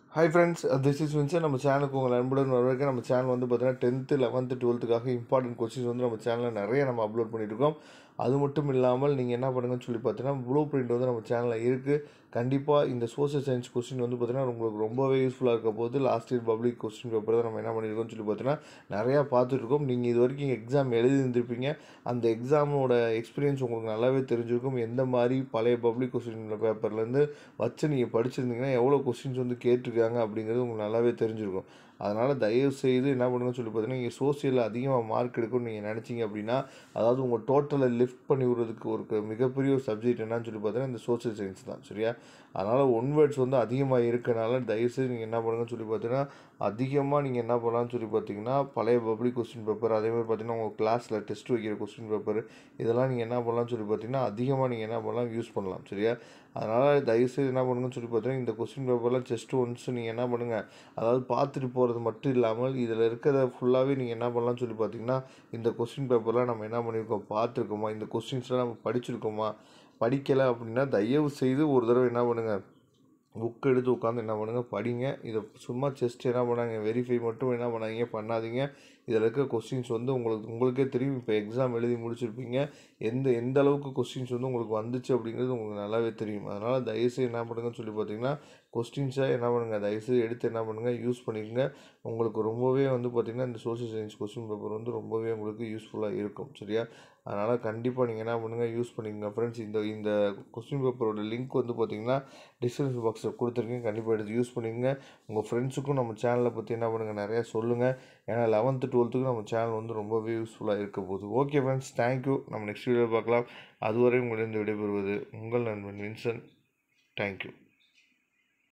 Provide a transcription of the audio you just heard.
hi friends this is Vinson நம்ம சேனலுக்கு உங்கள் அன்புடன் வரவேற்க நம்ம சேனல் வந்து பார்த்தீங்கன்னா டென்த்து லெவன்த்து டுவெல்த்துக்காக இம்பார்ட்டன்ட் கொஸ்டின்ஸ் வந்து நம்ம சேனலில் நிறைய நம்ம அப்லோட் பண்ணிட்டு இருக்கோம் அது மட்டும் இல்லாமல் நீங்கள் என்ன பண்ணுங்கன்னு சொல்லி பார்த்தீங்கன்னா ப்ளூ பிரிண்ட் வந்து நம்ம சேனலில் இருக்குது கண்டிப்பாக இந்த சோஷியல் சயின்ஸ் கொஸ்டின் வந்து பார்த்தீங்கன்னா உங்களுக்கு ரொம்பவே யூஸ்ஃபுல்லாக இருக்க போது last year public question paper தான் நம்ம என்ன பண்ணியிருக்கோம்னு சொல்லி பார்த்தீங்கன்னா நிறையா பார்த்துட்ருக்கோம் நீங்கள் இது வரைக்கும் எக்ஸாம் எழுதி இருந்திருப்பீங்க அந்த எக்ஸாமோட எக்ஸ்பீரியன்ஸ் உங்களுக்கு நல்லாவே தெரிஞ்சிருக்கும் எந்த மாதிரி பழைய பப்ளிக் கொஸ்டின் பேப்பர்லேருந்து வச்சு நீங்கள் படிச்சிருந்தீங்கன்னா எவ்வளோ கொஸ்டின்ஸ் வந்து கேட்டிருக்காங்க அப்படிங்கிறது உங்களுக்கு நல்லாவே தெரிஞ்சிருக்கும் அதனால் தயவு செய்து என்ன பண்ணுங்கன்னு சொல்லி பார்த்தீங்கன்னா நீங்கள் சோசியலில் அதிகமாக மார்க் எடுக்கணும்னு நீங்கள் நினச்சிங்க அப்படின்னா அதாவது உங்கள் டோட்டலை லிஃப்ட் பண்ணி விடுறதுக்கு ஒரு மிகப்பெரிய ஒரு சப்ஜெக்ட் என்னன்னு சொல்லி பார்த்தீங்கன்னா இந்த சோசியல் சயின்ஸ் தான் சரியா அதனால் ஒன் வேர்ட்ஸ் வந்து அதிகமாக இருக்கனால தயவுசெய்து நீங்கள் என்ன பண்ணுங்கன்னு சொல்லி பார்த்தீங்கன்னா அதிகமாக நீங்கள் என்ன பண்ணலாம்னு சொல்லி பார்த்தீங்கன்னா பழைய பப்ளிக் கொஸ்டின் பேப்பர் அதே மாதிரி பார்த்தீங்கன்னா உங்கள் கிளாஸில் டெஸ்ட் வைக்கிற கொஸ்டின் பேப்பர் இதெல்லாம் நீங்கள் என்ன பண்ணலாம்னு சொல்லி பார்த்தீங்கன்னா அதிகமாக நீங்கள் என்ன பண்ணலாம் யூஸ் பண்ணலாம் சரியா அதனால் தயவுசெய்து என்ன பண்ணுங்கன்னு சொல்லி பார்த்தீங்கன்னா இந்த கொஸ்டின் பேப்பர்லாம் ஜஸ்ட் ஒன்ஸ் நீங்கள் என்ன பண்ணுங்கள் அதாவது பார்த்துட்டு போகிறது மட்டும் இல்லாமல் இதில் இருக்கிறத ஃபுல்லாகவே நீங்கள் என்ன பண்ணலாம்னு சொல்லி பார்த்தீங்கன்னா இந்த கொஸ்டின் பேப்பர்லாம் நம்ம என்ன பண்ணியிருக்கோம் பார்த்துருக்கோமா இந்த கொஸ்டின்ஸ்லாம் நம்ம படிச்சிருக்கோமா படிக்கலை அப்படின்னா தயவு செய்து ஒரு தடவை என்ன பண்ணுங்கள் புக் எடுத்து உட்காந்து என்ன பண்ணுங்கள் படிங்க இதை சும்மா செஸ்ட் என்ன பண்ணாங்க வெரிஃபை மட்டும் என்ன பண்ணாதீங்க பண்ணாதீங்க இதில் இருக்க கொஸ்டின்ஸ் வந்து உங்களுக்கு உங்களுக்கே தெரியும் இப்போ எக்ஸாம் எழுதி முடிச்சிருப்பீங்க எந்த எந்த அளவுக்கு கொஸ்டின்ஸ் வந்து உங்களுக்கு வந்துச்சு அப்படிங்கிறது உங்களுக்கு நல்லாவே தெரியும் அதனால் தயவுசெய்து என்ன பண்ணுங்கன்னு சொல்லி பார்த்தீங்கன்னா கொஸ்டின்ஸை என்ன பண்ணுங்கள் தயவுசெய்து எடுத்து என்ன பண்ணுங்கள் யூஸ் பண்ணிக்கோங்க உங்களுக்கு ரொம்பவே வந்து பார்த்திங்கன்னா இந்த சோஷியல் சயின்ஸ் கொஸ்டின் பேப்பர் வந்து ரொம்பவே உங்களுக்கு யூஸ்ஃபுல்லாக இருக்கும் சரியா அதனால் கண்டிப்பாக நீங்கள் என்ன பண்ணுங்கள் யூஸ் பண்ணிக்கோங்க ஃப்ரெண்ட்ஸ் இந்த இந்த கொஸ்டின் பேப்பரோட லிங்க் வந்து பார்த்திங்கன்னா டிஸ்கிரிப்ஷன் பாக்ஸில் கொடுத்துருக்கேன் கண்டிப்பாக எடுத்து யூஸ் பண்ணிக்கோங்க உங்கள் ஃப்ரெண்ட்ஸுக்கும் நம்ம சேனலை பற்றி என்ன பண்ணுங்கள் நிறையா சொல்லுங்கள் ஏன்னா லெவன்த்து டுவெல்த்துக்கு நம்ம சேனல் வந்து ரொம்பவே யூஸ்ஃபுல்லாக இருக்க போகுது ஓகே ஃப்ரெண்ட்ஸ் தேங்க்யூ நம்ம நெக்ஸ்ட் வீடியோ பார்க்கலாம் அதுவரை உங்களிடம் விடைபெறுவது உங்கள் நண்பன் வின்சன் தேங்க்யூ